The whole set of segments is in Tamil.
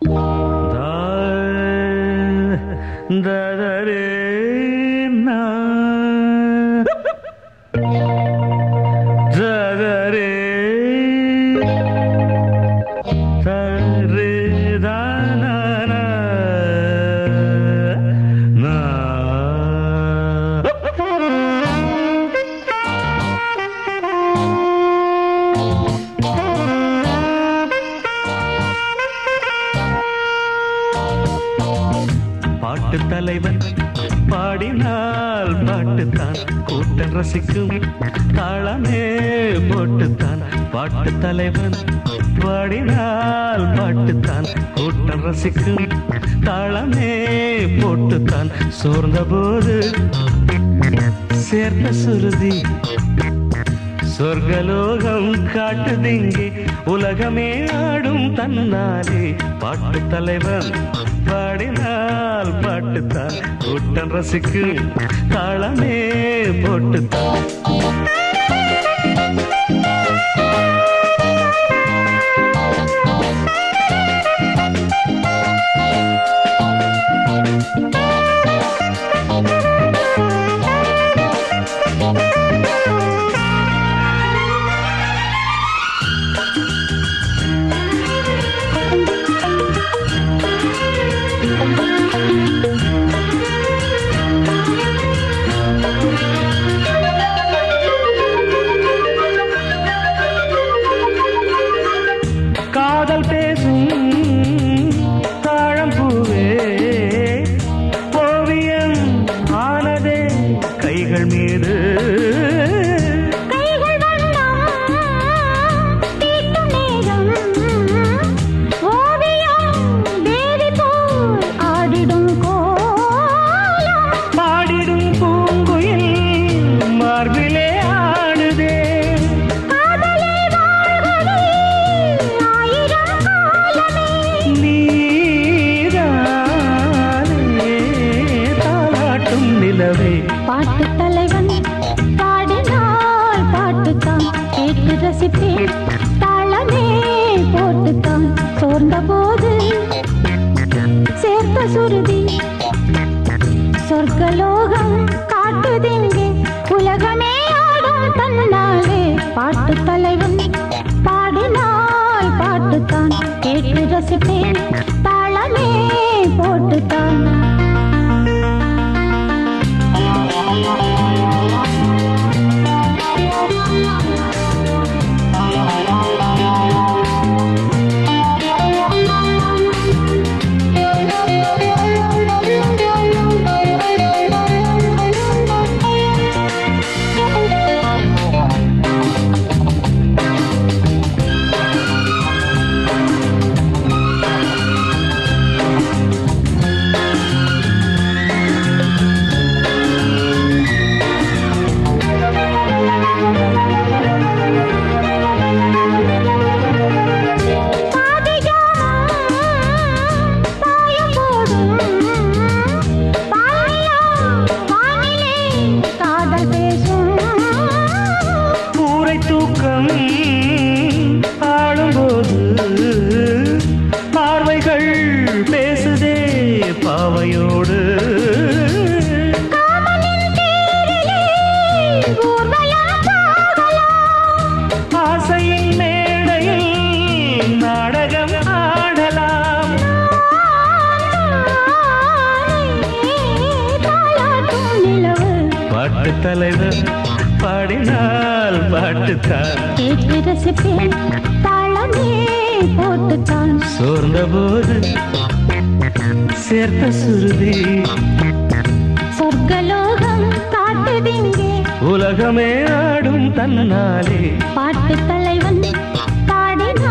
தரே தரே தரே தான பாட்டு தலைவன் பாடினால் பாட்டுத்தான் கூட்டம் ரசிக்கும் தாளமே போட்டுத்தான் பாட்டு தலைவன் பாடினால் பாட்டுத்தான் கூட்டம் ரசிக்கும் தாளமே போட்டுத்தான் சோர்ந்த போது சேர்ந்த சுருதி சொர்க்கலோகம் காட்டுதிங்கே உலகமே ஆடும் தன்னாலே பாட்டு தலைவன் பாடினால் பாட்டுத்தான் கூட்டம் ரசிக்கும் தாளமே போட்டுத்தான் காதல் பேசும் தாழம் பூவே ஓவியம் ஆனதே கைகள் மீது கைகள் வண்ணம் தீட்டும் நேரம் ஓவியம் தேவி போல் ஆடிடும் கோலம் பாடிடும் பூங்குயில் மார்பிலே ஆடுதே காதலே வாழ்கவே ஆயிரம் காலமே நீதானே தாலாட்டும் நிலவே பாட்டு தலைவன் பாடினால் பாட்டுத்தான் கேட்டு ரசிப்பேன் தாளமே போட்டுத்தான் சோர்ந்த போது சேர்த்த சுருதி சொர்க்கலோகம் காட்டுதிங்கே உலகமே ஆடும் தன்னாலே பாட்டு தலைவன் பாடினால் பாட்டுத்தான் கேட்டு ரசிப்பேன் தாளமே போட்டுத்தான் கூரை தூக்கம் ஆடும்போது பார்வைகள் பேசுதே பாவையோடு ஆசையின் மேடையில் நாடகம் ஆடலாம் பாட்டு தலைவர் பாடினால் பாட்டுத்தான் போட்டுத்தான் சோர்ந்த போது சேர்த்த சுருதி சொர்க்கலோகம் காட்டுதிங்கே உலகமே ஆடும் தன்னாலே பாட்டு தலைவன்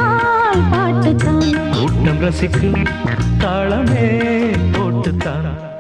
பாடினால் பாட்டுத்தான் கூட்டம் ரசிக்கும் தாளமே போட்டுத்தான்